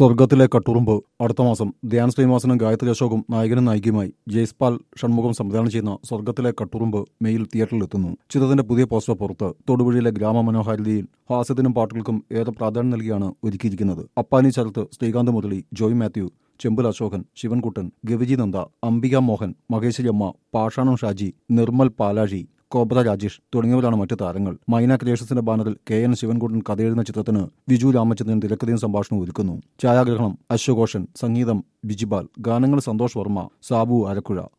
സ്വർഗത്തിലെ കട്ടുറുമ്പ് അടുത്ത മാസം ധ്യാൻ ശ്രീനിവാസനും ഗായത്രി അശോകും നായകനും നായികയുമായി ജയ്സ്പാൽ ഷൺമുഖം സംവിധാനം ചെയ്യുന്ന സ്വർഗത്തിലെ കട്ടുറുമ്പ് മെയിൽ തിയേറ്ററിലെത്തുന്നു ചിത്രത്തിന്റെ പുതിയ പോസ്റ്റർ പുറത്ത് തൊടുപുഴയിലെ ഗ്രാമ മനോഹാരിതയിൽ ഹാസ്യത്തിനും പാട്ടുകൾക്കും ഏറെ പ്രാധാന്യം നൽകിയാണ് ഒരുക്കിയിരിക്കുന്നത് അപ്പാനി ചരത്ത് ശ്രീകാന്ത് മുരളി ജോയ് മാത്യു ചെമ്പുൽ അശോകൻ ശിവൻകുട്ടൻ ഗവിജി നന്ദ അംബിക മോഹൻ മഹേശ്വരി അമ്മ പാഷാണം ഷാജി നിർമ്മൽ പാലാഴി കോബ്ര രാജേഷ് തുടങ്ങിയവരാണ് മറ്റു താരങ്ങൾ മൈന ക്രിയേഷൻസിന്റെ ബാനറിൽ കെ എൻ ശിവൻകുട്ടൻ കഥയെഴുതുന്ന ചിത്രത്തിന് വിജു രാമചന്ദ്രൻ തിരക്കഥയും സംഭാഷണവും ഒരുക്കുന്നു ഛായാഗ്രഹണം അശ്വഘോഷൻ സംഗീതം ബിജിബാൽ ഗാനങ്ങൾ സന്തോഷ് വർമ്മ സാബു അരക്കുഴ